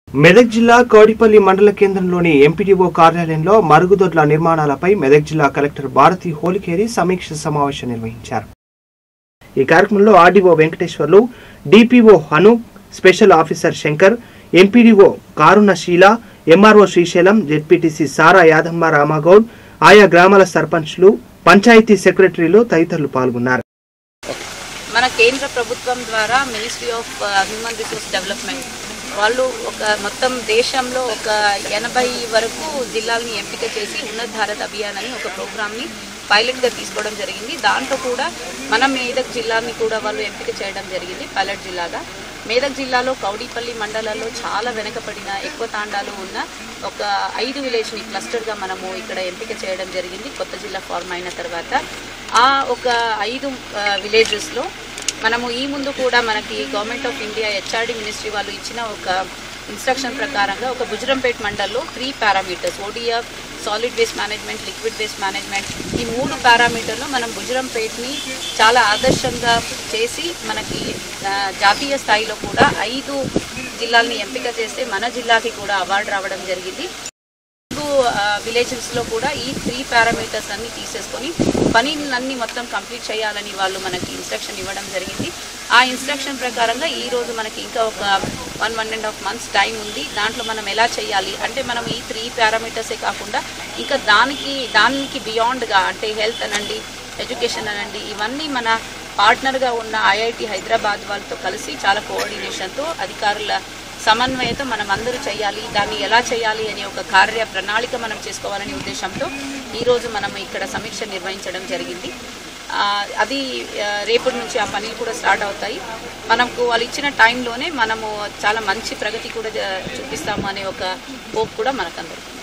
మెదక్ జిల్లా కౌడిపల్లి మండల కేంద్రంలోని ఎంపీడీఓ కార్యాలయంలో మరుగుదొడ్ల నిర్మాణాలపై మెదక్ జిల్లా కలెక్టర్ భారతి హోలికేరి సమీక్ష సమావేశం నిర్వహించారు ఈ కార్యక్రమంలో RDO Venkateswarlu DPO Hanu special officer Shankar MPDO Karuna Sheela MRO Srisailam ZPTC Sara Yadamma Ramagoud ఆయా గ్రామాల సర్పంచ్లు పంచాయతీ సెక్రటరీలు తదితరులు పాల్గొన్నారు మన కేంద్ర ప్రభుత్వం ద్వారా ministry of human resource development వాళ్ళు ఒక మొత్తం దేశంలో ఒక ఎనభై వరకు జిల్లాల్ని ఎంపిక చేసి ఉన్నత భారత్ అభియాన్ అని ఒక ప్రోగ్రామ్ని పైలట్గా తీసుకోవడం జరిగింది దాంట్లో కూడా మన మేదక్ జిల్లాని కూడా వాళ్ళు ఎంపిక చేయడం జరిగింది పైలట్ జిల్లాగా మేదక్ జిల్లాలో కౌడిపల్లి మండలాల్లో చాలా వెనకబడిన ఎక్కువ తాండాలు ఉన్న ఒక ఐదు విలేజ్ని క్లస్టర్గా మనము ఇక్కడ ఎంపిక చేయడం జరిగింది కొత్త జిల్లా ఫార్మ్ అయిన తర్వాత ఆ ఒక ఐదు విలేజెస్లో మనము ఈ ముందు కూడా మనకి government of India HRD ministry వాళ్ళు ఇచ్చిన ఒక ఇన్స్ట్రక్షన్ ప్రకారంగా ఒక బుజరంపేట్ మండల్లో three parameters ODF solid waste management liquid waste management ఈ మూడు పారామీటర్లు మనం బుజరంపేట్ని చాలా ఆదర్శంగా చేసి మనకి ఆ, జాతీయ స్థాయిలో కూడా ఐదు జిల్లాల్ని ఎంపిక చేస్తే మన జిల్లాకి కూడా అవార్డు రావడం జరిగింది విలేజెస్లో కూడా ఈ త్రీ పారామీటర్స్ అన్ని తీసేసుకొని పనిలన్నీ మొత్తం కంప్లీట్ చేయాలని వాళ్ళు మనకి ఇన్స్ట్రక్షన్ ఇవ్వడం జరిగింది ఆ ఇన్స్ట్రక్షన్ ప్రకారంగా ఈ రోజు మనకి ఇంకా ఒక one one and half months time ఉంది దాంట్లో మనం ఎలా చేయాలి అంటే మనం ఈ త్రీ పారామీటర్సే కాకుండా ఇంకా దానికి దానికి బియాండ్గా అంటే హెల్త్ అనండి ఎడ్యుకేషన్ అనండి ఇవన్నీ మన పార్ట్నర్గా ఉన్న ఐఐటి హైదరాబాద్ వాళ్ళతో కలిసి చాలా కోఆర్డినేషన్తో అధికారుల సమన్వయంతో మనం అందరూ చేయాలి దాన్ని ఎలా చేయాలి అనే ఒక కార్య ప్రణాళిక మనం చేసుకోవాలనే ఉద్దేశంతో ఈరోజు మనం ఇక్కడ సమీక్ష నిర్వహించడం జరిగింది ఆ, అది ఆ, రేపటి నుంచి ఆ పనులు కూడా స్టార్ట్ అవుతాయి మనకు వాళ్ళు ఇచ్చిన టైంలోనే మనము చాలా మంచి ప్రగతి కూడా జ- చూపిస్తాము అనే ఒక హోప్ కూడా మనకు అందరికీ